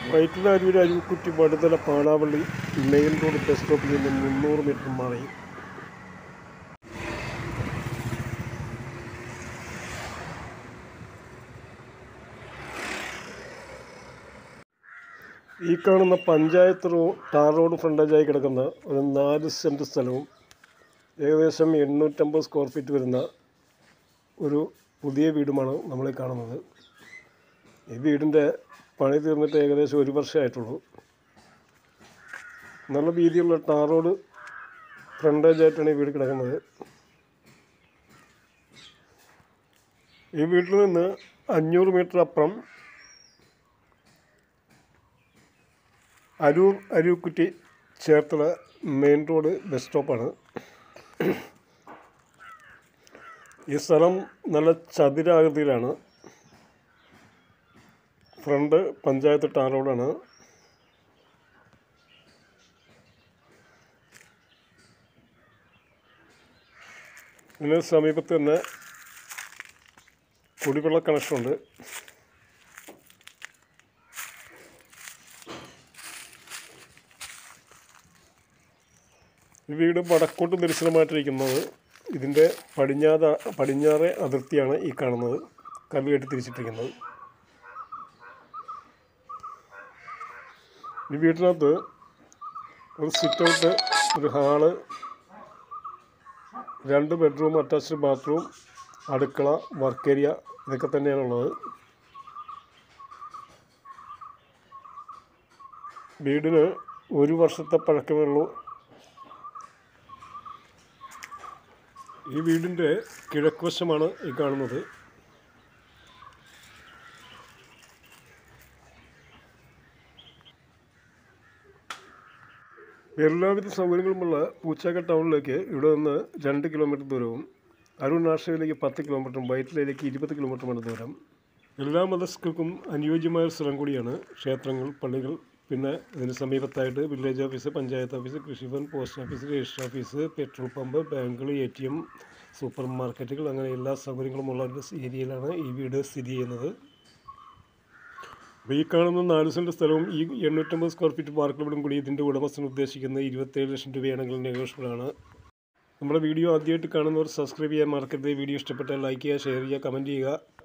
വയറ്റിൽ Aroor Arookutty Vaduthala Panavally main road bus സ്റ്റോപ്പിൽ നിന്ന് മുന്നൂറ് മീറ്റർ മാറി ഈ കാണുന്ന പഞ്ചായത്ത് റോ ടാർ റോഡ് ഫ്രണ്ടേജായി കിടക്കുന്ന ഒരു നാല് സെൻറ്റ് സ്ഥലവും ഏകദേശം എണ്ണൂറ്റമ്പത് സ്ക്വയർ ഫീറ്റ് വരുന്ന ഒരു പുതിയ വീടുമാണ് നമ്മളീ കാണുന്നത് ഈ വീടിൻ്റെ പണി തീർന്നിട്ട് ഏകദേശം ഒരു വർഷമായിട്ടുള്ളൂ നല്ല വീതിയുള്ള ടാർ റോഡ് ഫ്രണ്ടേജായിട്ടാണ് ഈ വീട് കിടക്കുന്നത് ഈ വീട്ടിൽ നിന്ന് അഞ്ഞൂറ് മീറ്റർ അപ്പുറം Aroor Arookutty Cherthala main road bus സ്റ്റോപ്പാണ് ഈ സ്ഥലം നല്ല ചതുരാകൃതിയിലാണ് ഫ്രണ്ട് പഞ്ചായത്ത് ടാർ റോഡാണ് ഇതിന് സമീപത്ത് തന്നെ കുടിവെള്ള കണക്ഷനുണ്ട് ഈ വീട് വടക്കോട്ട് ദർശനമായിട്ടിരിക്കുന്നത് ഇതിൻ്റെ പടിഞ്ഞാറ് പടിഞ്ഞാറ് അതിർത്തിയാണ് ഈ കാണുന്നത് കല്ല് കെട്ടി തിരിച്ചിട്ടിരിക്കുന്നത് ഈ വീട്ടിനകത്ത് ഒരു സിറ്റ് ഔട്ട് ഒരു ഹാള് രണ്ട് ബെഡ്റൂം അറ്റാച്ച്ഡ് ബാത്റൂം അടുക്കള വർക്ക് ഏരിയ ഇതൊക്കെ തന്നെയാണുള്ളത് വീടിന് ഒരു വർഷത്തെ പഴക്കമേ ഉള്ളൂ ഈ വീടിൻ്റെ കിഴക്കുവശമാണ് ഈ കാണുന്നത് എല്ലാവിധ സൗകര്യങ്ങളുമുള്ള പൂച്ചാക്ക ടൗണിലേക്ക് ഇവിടെ നിന്ന് രണ്ട് കിലോമീറ്റർ ദൂരവും അരുൺ നാഷയിലേക്ക് പത്ത് കിലോമീറ്ററും വയറ്റിലേക്ക് ഇരുപത് കിലോമീറ്ററുമാണ് ദൂരം എല്ലാ മതസ്ഥർക്കും അനുയോജ്യമായ ഒരു സ്ഥലം കൂടിയാണ് ക്ഷേത്രങ്ങൾ പള്ളികൾ പിന്നെ ഇതിന് സമീപത്തായിട്ട് village office panchayat office Krishibhavan post office register office petrol pump ബാങ്കുകൾ എ ടി എം സൂപ്പർ മാർക്കറ്റുകൾ അങ്ങനെ എല്ലാ സൗകര്യങ്ങളും ഉള്ള ഒരു ഏരിയയിലാണ് ഈ വീട് സ്ഥിതി ചെയ്യുന്നത് അപ്പോൾ ഈ കാണുന്ന നാല് സെൻറ്റ് സ്ഥലവും ഈ എണ്ണൂറ്റമ്പത് സ്ക്വയർ ഫീറ്റ് പാർക്കുകളും കൂടി ഇതിൻ്റെ ഉടമസ്ഥൻ ഉദ്ദേശിക്കുന്നത് ഇരുപത്തേഴ് ലക്ഷം രൂപയാണെങ്കിൽ നെഗോഷ്യബിൾ ആണ് നമ്മുടെ വീഡിയോ ആദ്യമായിട്ട് കാണുന്നവർ സബ്സ്ക്രൈബ് ചെയ്യാൻ മറക്കരുത് വീഡിയോ ഇഷ്ടപ്പെട്ടാൽ ലൈക്ക് ചെയ്യുക ഷെയർ ചെയ്യുക കമൻറ്റ് ചെയ്യുക